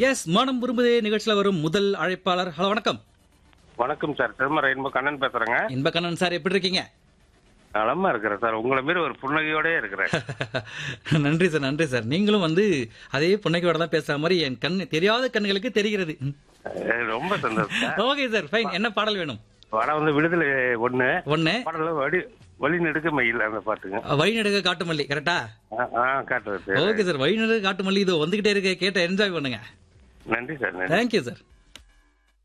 S மனம் விரும்புதே நிகழ்ச்சியில் வரும் முதல் அழைப்பாளர் ஹலோ வணக்கம் வணக்கம் சார் திரும்ப ரெயின்போ கண்ணன் பேசுறேங்க இன்பகண்ணன் சார் எப்படி இருக்கீங்க நலமா இருக்கிறேன் சார் உங்களை மாரி ஒரு புன்னகையோடயே இருக்கிறேன் நன்றி சார் நன்றி சார் நீங்களும் வந்து அதே புன்னைக்கோட தான் பேசுற மாதிரி என் கண் தெரியாத கண்களுக்கு தெரிகிறது அஹ் ரொம்ப சந்தோஷம் சார் ஓகே சார் ஃபைன் என்ன பாடல் வேணும் படம் வந்து விடுதலை ஒண்ணு ஒண்ணு பாடல வடி வழி நெடுக்க மயில் அந்த பாட்டுங்க வழிநடுக காட்டுமல்லி கரெக்டா ஆ, ஆ காட்டுறது ஓகே சார் வழிநடுக காட்டுமல்லி இதோ வந்துகிட்டே இருக்க கேட்ட என்ஜாய் பண்ணுங்க நன்றி சார் நன்றி தேங்க்யூ சார்